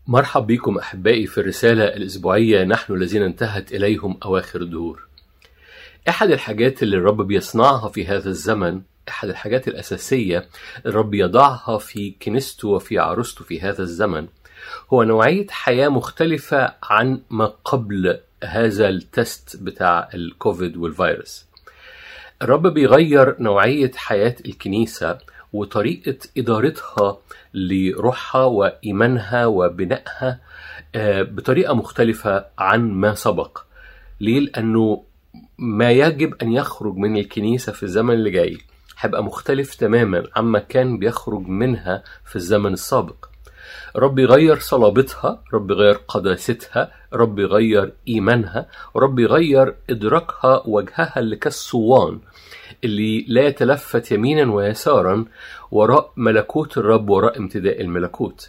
مرحب بكم أحبائي في الرسالة الأسبوعية نحن الذين انتهت إليهم أواخر الدهور. أحد الحاجات اللي الرب بيصنعها في هذا الزمن أحد الحاجات الأساسية الرب يضعها في كنيسته وفي عروسته في هذا الزمن هو نوعية حياة مختلفة عن ما قبل هذا التست بتاع الكوفيد والفيروس. الرب بيغير نوعية حياة الكنيسة وطريقة إدارتها لروحها وإيمانها وبنائها آه، بطريقة مختلفة عن ما سبق ليه؟ لأنه ما يجب أن يخرج من الكنيسة في الزمن اللي جاي هيبقى مختلف تماما عما كان بيخرج منها في الزمن السابق رب يغير صلابتها رب يغير قداستها رب يغير إيمانها رب يغير إدراكها وجهها اللي كالصوان اللي لا يتلفت يمينا ويسارا وراء ملكوت الرب وراء امتداء الملكوت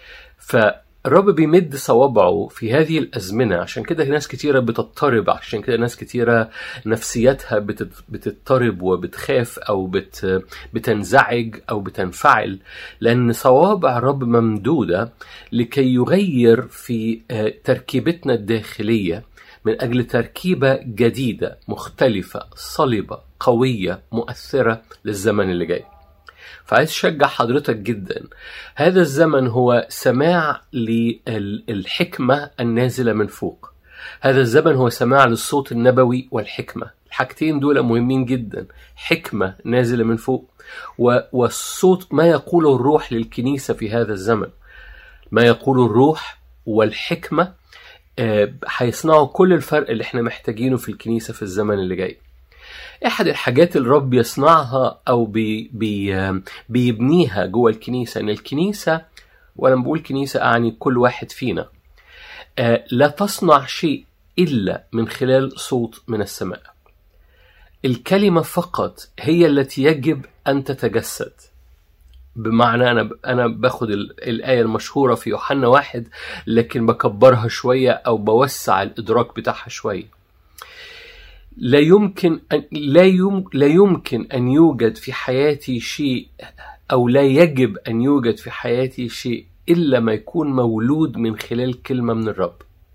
فالرب بيمد صوابعه في هذه الأزمنة عشان كده ناس كتيرة بتضطرب عشان كده ناس كتيرة نفسيتها بتت- بتضطرب وبتخاف أو بت بتنزعج أو بتنفعل لأن صوابع الرب ممدودة لكي يغير في آه، تركيبتنا الداخلية من أجل تركيبة جديدة مختلفة صلبة قوية مؤثرة للزمن اللي جاي فعايز اشجع حضرتك جدا هذا الزمن هو سماع للحكمة النازلة من فوق هذا الزمن هو سماع للصوت النبوي والحكمة الحاجتين دول مهمين جدا حكمة نازلة من فوق و- والصوت ما يقوله الروح للكنيسة في هذا الزمن ما يقوله الروح والحكمة آه، هيصنعوا كل الفرق اللي احنا محتاجينه في الكنيسة في الزمن اللي جاي احد الحاجات اللي الرب يصنعها او بي بي آه، بيبنيها جوه الكنيسة ان الكنيسة ولما بقول كنيسة اعني كل واحد فينا آه، لا تصنع شيء الا من خلال صوت من السماء الكلمة فقط هي التي يجب ان تتجسد بمعنى انا انا باخد ال- الايه المشهوره في يوحنا واحد لكن بكبرها شويه او بوسع الادراك بتاعها شويه لا يمكن أن لا يم لا يمكن ان يوجد في حياتي شيء او لا يجب ان يوجد في حياتي شيء الا ما يكون مولود من خلال كلمه من الرب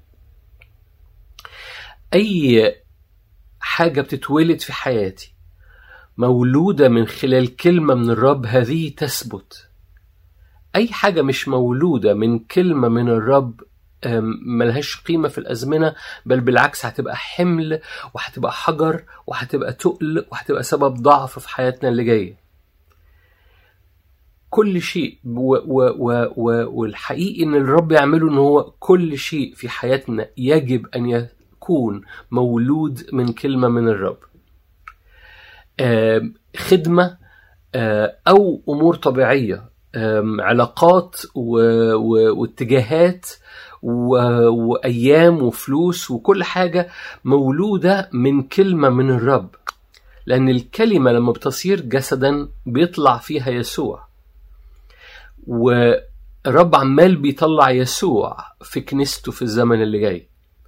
اي حاجه بتتولد في حياتي مولودة من خلال كلمة من الرب هذه تثبت أي حاجة مش مولودة من كلمة من الرب أم، ملهاش قيمة في الأزمنة بل بالعكس هتبقى حمل وهتبقى حجر وهتبقى تقل وهتبقى سبب ضعف في حياتنا اللي جاية كل شيء و و و و والحقيقي ان الرب يعمله ان هو كل شيء في حياتنا يجب ان يكون مولود من كلمة من الرب آم، خدمة آه، أو أمور طبيعية آم، علاقات و- و- واتجاهات و- وأيام وفلوس وكل حاجة مولودة من كلمة من الرب لأن الكلمة لما بتصير جسدا بيطلع فيها يسوع والرب عمال بيطلع يسوع في كنيسته في الزمن اللي جاي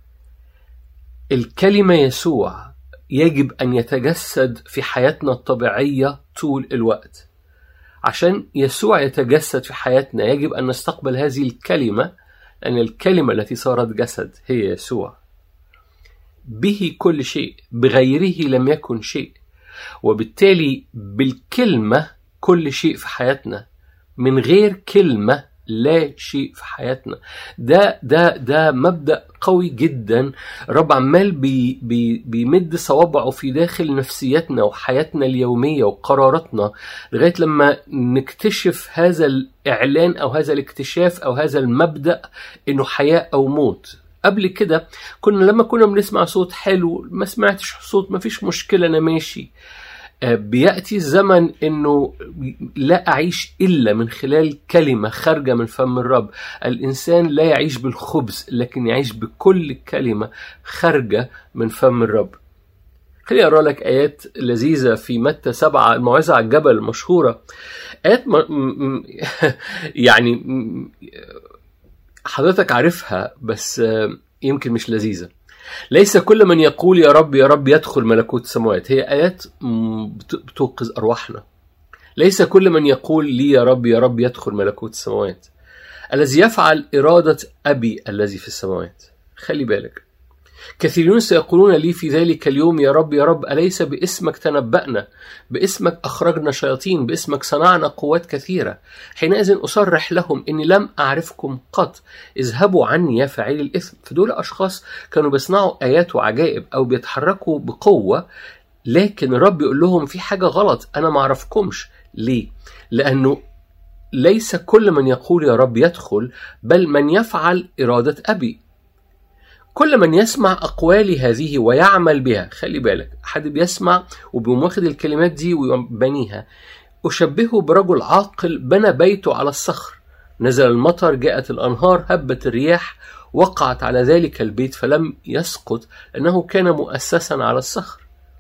الكلمة يسوع يجب أن يتجسد في حياتنا الطبيعية طول الوقت عشان يسوع يتجسد في حياتنا يجب أن نستقبل هذه الكلمة أن الكلمة التي صارت جسد هي يسوع به كل شيء بغيره لم يكن شيء وبالتالي بالكلمة كل شيء في حياتنا من غير كلمة لا شيء في حياتنا ده ده ده مبدأ قوي جدا رب عمال بي بي بيمد صوابعه في داخل نفسيتنا وحياتنا اليومية وقراراتنا لغاية لما نكتشف هذا الإعلان أو هذا الاكتشاف أو هذا المبدأ إنه حياة أو موت قبل كده كنا لما كنا بنسمع صوت حلو ما سمعتش صوت ما فيش مشكلة أنا ماشي آه، بيأتي الزمن انه لا اعيش الا من خلال كلمة خارجة من فم الرب الانسان لا يعيش بالخبز لكن يعيش بكل كلمة خارجة من فم الرب خليني اقرا لك ايات لذيذه في متى سبعة الموعظه على الجبل المشهوره ايات م... م... يعني م... حضرتك عارفها بس آه، يمكن مش لذيذه ليس كل من يقول يا رب يا رب يدخل ملكوت السماوات هي آيات م- بت- بتوقظ أرواحنا ليس كل من يقول لي يا رب يا رب يدخل ملكوت السماوات الذي يفعل إرادة أبي الذي في السماوات خلي بالك كثيرون سيقولون لي في ذلك اليوم يا رب يا رب أليس باسمك تنبأنا باسمك أخرجنا شياطين باسمك صنعنا قوات كثيرة حينئذ أصرح لهم إني لم أعرفكم قط اذهبوا عني يا فاعلي الإثم فدول أشخاص كانوا بيصنعوا آيات وعجائب أو بيتحركوا بقوة لكن الرب يقول لهم في حاجة غلط أنا ما أعرفكمش ليه؟ لأنه ليس كل من يقول يا رب يدخل بل من يفعل إرادة أبي كل من يسمع أقوالي هذه ويعمل بها خلي بالك حد بيسمع وبيقوم واخد الكلمات دي ويبنيها أشبهه برجل عاقل بنى بيته على الصخر نزل المطر جاءت الأنهار هبت الرياح وقعت على ذلك البيت فلم يسقط لأنه كان مؤسسا على الصخر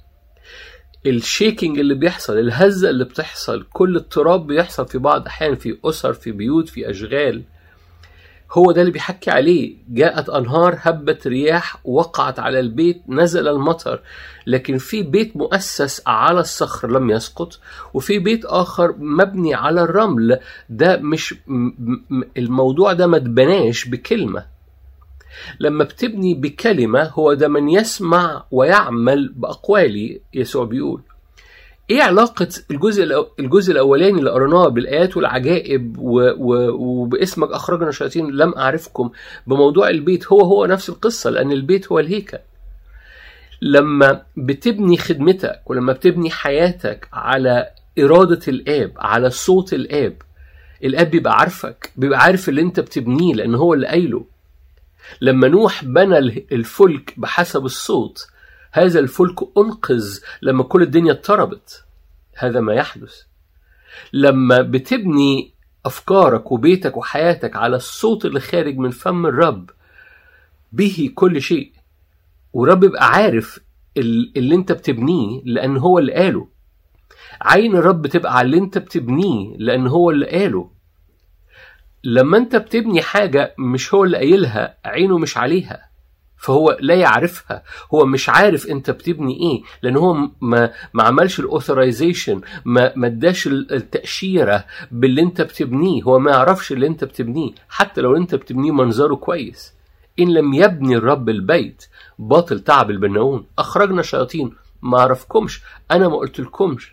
الشيكينج اللي بيحصل الهزة اللي بتحصل كل التراب بيحصل في بعض أحيان في أسر في بيوت في أشغال هو ده اللي بيحكي عليه جاءت أنهار هبت رياح وقعت على البيت نزل المطر لكن في بيت مؤسس على الصخر لم يسقط وفي بيت آخر مبني على الرمل ده مش الموضوع ده ما اتبناش بكلمة لما بتبني بكلمة هو ده من يسمع ويعمل بأقوالي يسوع بيقول ايه علاقة الجزء الجزء الاولاني اللي قريناه بالايات والعجائب و... و... وباسمك اخرجنا الشياطين لم اعرفكم بموضوع البيت هو هو نفس القصة لان البيت هو الهيكل لما بتبني خدمتك ولما بتبني حياتك على إرادة الآب على صوت الآب الآب بيبقى عارفك بيبقى عارف اللي أنت بتبنيه لأن هو اللي قايله لما نوح بنى الفلك بحسب الصوت هذا الفلك أنقذ لما كل الدنيا اضطربت هذا ما يحدث لما بتبني أفكارك وبيتك وحياتك على الصوت اللي خارج من فم الرب به كل شيء ورب يبقى عارف اللي انت بتبنيه لأن هو اللي قاله عين الرب تبقى على اللي انت بتبنيه لأن هو اللي قاله لما انت بتبني حاجة مش هو اللي قايلها عينه مش عليها فهو لا يعرفها هو مش عارف انت بتبني ايه لان هو ما ما عملش الاوثرايزيشن ما ما اداش التاشيره باللي انت بتبنيه هو ما يعرفش اللي انت بتبنيه حتى لو انت بتبنيه منظره كويس ان لم يبني الرب البيت باطل تعب البناؤون اخرجنا شياطين ما اعرفكمش انا ما قلت لكمش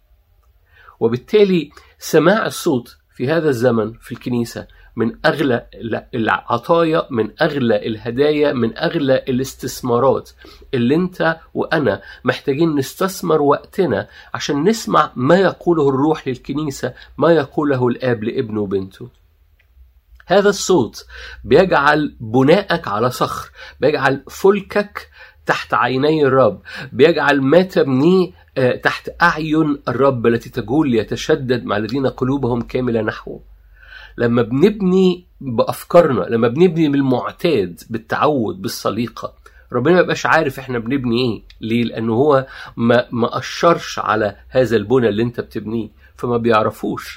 وبالتالي سماع الصوت في هذا الزمن في الكنيسه من اغلى العطايا من اغلى الهدايا من اغلى الاستثمارات اللي انت وانا محتاجين نستثمر وقتنا عشان نسمع ما يقوله الروح للكنيسه ما يقوله الاب لابنه وبنته هذا الصوت بيجعل بناءك على صخر بيجعل فلكك تحت عيني الرب بيجعل ما تبنيه تحت أعين الرب التي تجول ليتشدد مع الذين قلوبهم كاملة نحوه لما بنبني بأفكارنا لما بنبني بالمعتاد بالتعود بالسليقة ربنا ما يبقاش عارف احنا بنبني ايه ليه لانه هو ما ما اشرش على هذا البنى اللي انت بتبنيه فما بيعرفوش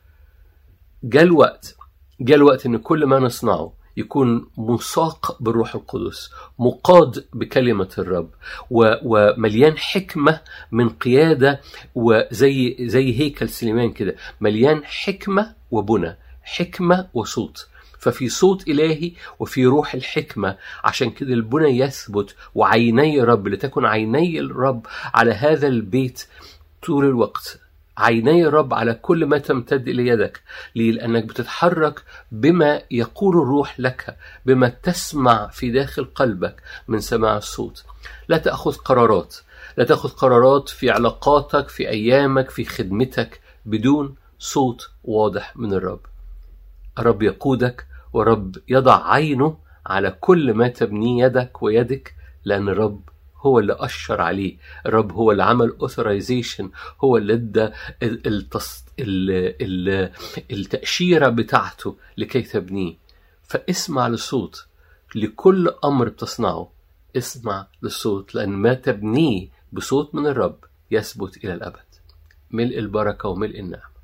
جاء الوقت جاء الوقت ان كل ما نصنعه يكون مساق بالروح القدس مقاد بكلمة الرب ومليان حكمة من قيادة وزي زي هيكل سليمان كده مليان حكمة وبنى حكمة وصوت ففي صوت إلهي وفي روح الحكمة عشان كده البنى يثبت وعيني الرب لتكن عيني الرب على هذا البيت طول الوقت عيني الرب على كل ما تمتد إلى يدك ليه؟ لأنك بتتحرك بما يقول الروح لك بما تسمع في داخل قلبك من سماع الصوت لا تأخذ قرارات لا تأخذ قرارات في علاقاتك في أيامك في خدمتك بدون صوت واضح من الرب الرب يقودك ورب يضع عينه على كل ما تبنيه يدك ويدك لأن الرب هو اللي أشر عليه الرب هو اللي عمل authorization هو اللي ادى التص... ال... ال... التأشيرة بتاعته لكي تبنيه فاسمع للصوت لكل أمر بتصنعه اسمع للصوت لأن ما تبنيه بصوت من الرب يثبت إلى الأبد ملء البركة وملء النعم